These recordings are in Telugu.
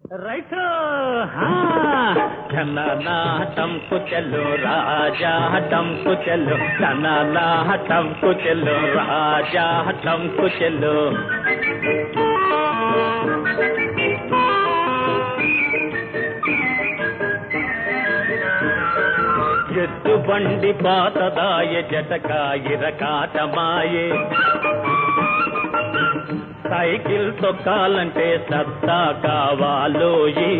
రైట్ ధననా టంకు చెల్లు రాజా టంకు చెల్లు ధననా టంకు చెల్లు రాజా టంకు చెల్లు ఎత్తు బండి పాతదాయ జటకాయిర కాటమాయే సైకిల్ తొక్కాలంటే సత్తా కావాలోయి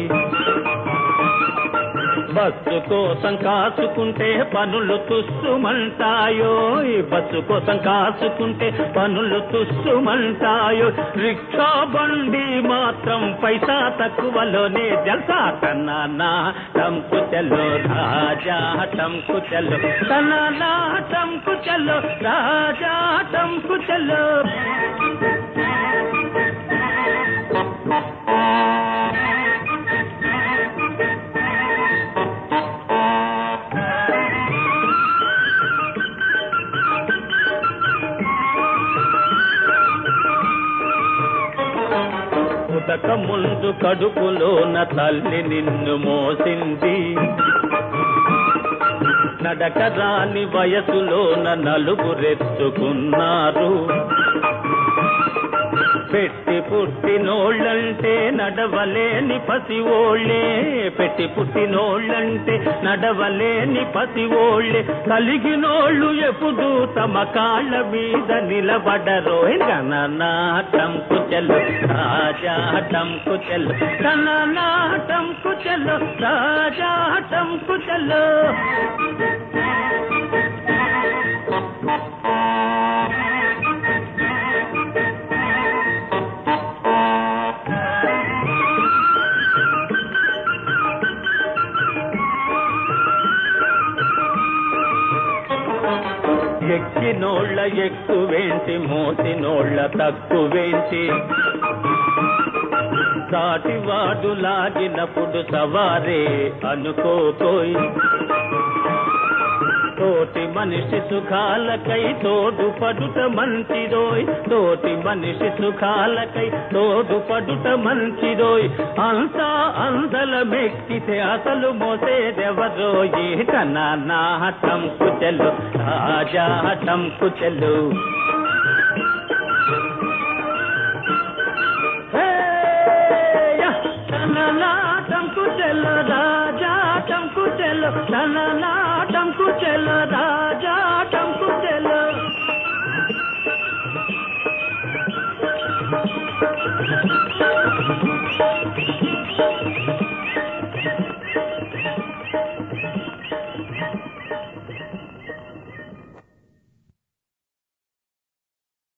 బస్సు కోసం కాసుకుంటే పనులు తుస్సుమంటాయో ఈ బస్సు కోసం కాసుకుంటే పనులు తుస్సుమంటాయో రిక్షా బండి మాత్రం పైసా తక్కువలోనే జల్సా కన్నా టంకు చెల్లు రాజా టంకు చెల్లు కన్నా టంకు చెల్లు రాజా టంకు చెల్లు పుటక ముందు కడుపులోన తల్లి నిన్ను మోసింది నడక రాని వయసులోన నలుగురెత్తుకున్నారు పెట్టి పుట్టినోళ్ళంటే నడవలేని పసివోళ్ళే పెట్టి పుట్టినోళ్ళంటే నడవలేని పసివోళ్ళే కలిగినోళ్ళు ఎప్పుడు తమ కాళ్ళ మీద నిలబడరో గణనాటంకు చెల్లు రాజాటంకు చెల్లు గణనాటంకు చెల్లు రాజాటంకు చెల్లు ఎక్కినోళ్ళ ఎక్కువేంటి మోసినోళ్ళ తక్కువేంటి సాటివాడు లాగినప్పుడు సవారే అనుకోకోయ్ తోటి మనిషి సుఖాలకై తోడు పడుట మంచిదోయ్ తోటి మనిషి సుఖాలకై తోడు పడుట మంచిదోయ్ అంతా అందల మెక్కితే అసలు మోసేదెవరో ఈ కన్నా నా టంకు చెల్లు రాజా టంకు చెల్లు టంకు చెల్లు రాజా టంకు చెల్లు టంకు చెల్లు రాజా టంకు చెల్లు